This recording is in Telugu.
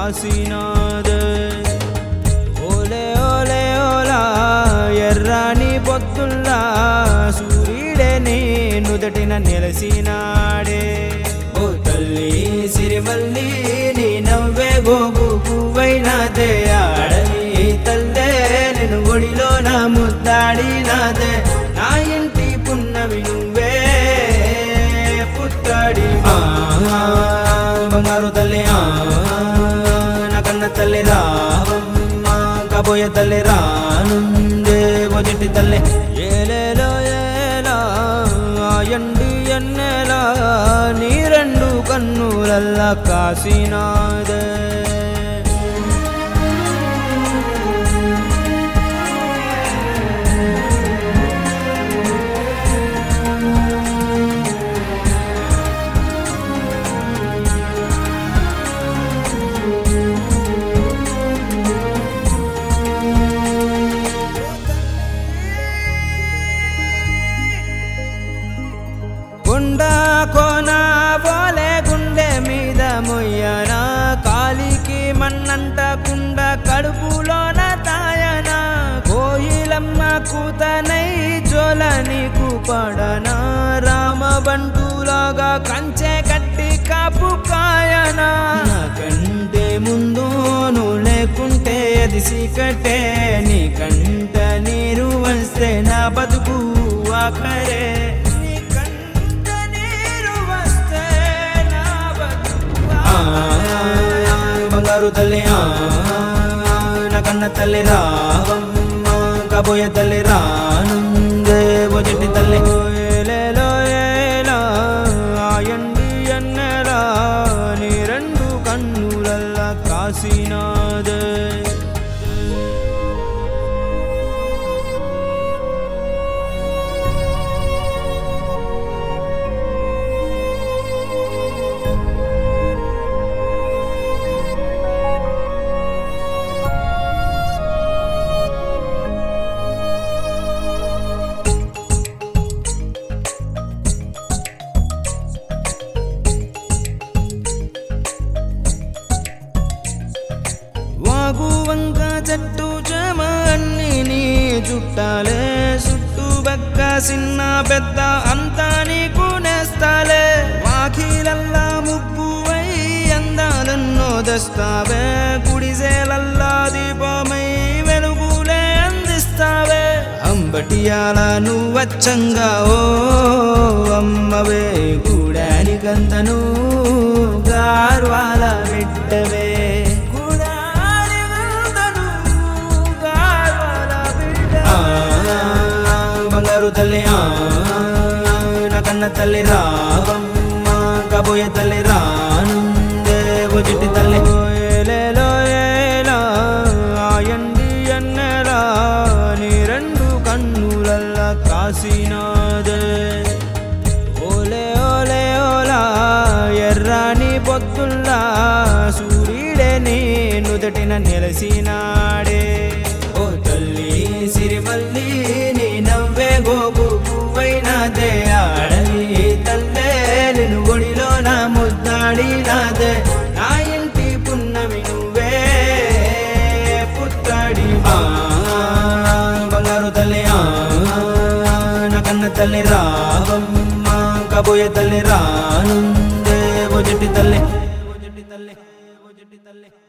కాశీనాథ్ ఓలే ఓలే ఓలా ఎర్రాని పొత్తుల్లా సూర్యుడే నీ నుదటిన నెలసినాడే ఓ తల్లి సిరిమల్లి నీ నవ్వే గోగు పువ్వైనాదే ఆడని తల్లే నేను గుడిలో నా ముద్దాడినాదే నా ఇంటి పున్నమి నువ్వే పుత్తాడి ఆ, బంగారు తల్లి ఆ, నా కన్న తల్లి రావమ్మ కాబోయే తల్లి రానుందే మొదటి తల్లి ఏలేలో ఏలా ఆ ఎండి ఎన్నెలా నీ రెండు కన్నులల్లా కాసినాదే కొండ కోన పోలే గుండె మీద మొయ్యన కాలికి మన్నంట కుండ కడుపులోన తాయన కోయిలమ్మ కూతనై జోల నీకు పడన రామ బంటులాగా కంచె కట్టి కాపు కాయన కంటే ముందు నువ్వు లేకుంటే అది సీకటే నీ కంట నీరు వస్తే నా బతుకు ఆఖరే నీ కంట నీరు వస్తే నా బతుకు ఆఖరే. బంగారు తల్లి ఆ, నా కన్న తల్లి రావమ్మ కాబోయే తల్లి రానుందే మొదటి తల్లి ఏలేలో ఏలా ఆ ఎండి ఎన్నెలా నీ రెండు కన్నులల్లా కాసినాదే వాగు వంక చెట్టు చెమ అన్ని నీ చుట్టాలే చుట్టూ బక్క చిన్న పెద్ద అంతా నీకు నేస్తాలే వాకిలల్లా ముగ్గువై అందాలన్నో తెస్తావే గుడిసేలల్లా దీపమై వెలుగులే అందిస్తావే అంబటియాల నువ్వచ్చంగా ఓ అమ్మవే కూడానికంతను గార్వాల బిడ్డవే కూడానికంతను గార్వాల బిడ్డవే. ఆ, బంగారు తల్లి ఆ, నా కన్న తల్లి రావమ్మ కాబోయే తల్లి రానుందే ఓ చిట్టి తల్లి ఏలేలో ఏలా ఆ ఎండి ఎన్నెలా నీ రెండు కన్నులల్లా కాసినాదే ఓలే ఓలే ఓలా ఎర్రాని పొత్తుల్లా సూర్యుడే నీ నుదటిన నెలసినాడే ఓ తల్లి సిరిమల్లి నీ నవ్వే గోపు పువ్వైనాదే ఆడని తల్లే నేను గుడిలో నా ముద్దాడినాదే నా ఇంటి పున్నమి నువ్వే పుత్తాడి ఆ, బంగారు తల్లి ఆ, నా కన్న తల్లి రావమ్మ కాబోయే తల్లి రానుందే ఓ చెట్టి తల్లి ఓ చెట్టి తల్లి ఓ చెట్టి తల్లి